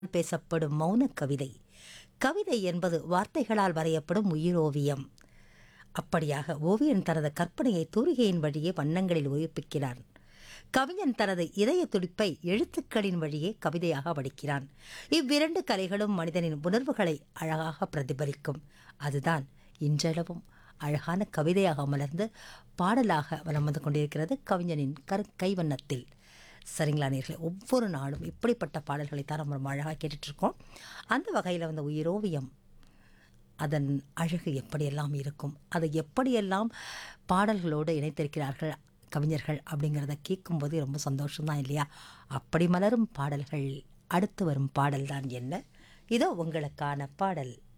பேசப்படும் மௌன கவிதை கவிதை என்பது வார்த்தைகளால் வரையப்படும் உயிரோவியம் அப்படியாக ஓவியன் தனது கற்பனையை தூரிகையின் வழியே வண்ணங்களில் உயிர்ப்பிக்கிறான் கவிஞன் தனது இதய துடிப்பை எழுத்துக்களின் வழியே கவிதையாக வடிக்கிறான் இவ்விரண்டு கலைகளும் மனிதனின் உணர்வுகளை அழகாக பிரதிபலிக்கும் அதுதான் இன்றளவும் அழகான கவிதையாக மலர்ந்து பாடலாக வலம் வந்து கொண்டிருக்கிறது கவிஞனின் கரு கைவண்ணத்தில் சரிங்களா நேர்களே ஒவ்வொரு நாளும் இப்படிப்பட்ட பாடல்களை தான் நம்ம ரொம்ப அழகாக கேட்டுட்ருக்கோம் அந்த வகையில் வந்து உயிரோவியம் அதன் அழகு எப்படியெல்லாம் இருக்கும் அதை எப்படியெல்லாம் பாடல்களோடு இணைத்திருக்கிறார்கள் கவிஞர்கள் அப்படிங்கிறத கேட்கும்போது ரொம்ப சந்தோஷம்தான் இல்லையா அப்படி மலரும் பாடல்கள் அடுத்து வரும் பாடல் தான் என்ன இதோ உங்களுக்கான பாடல்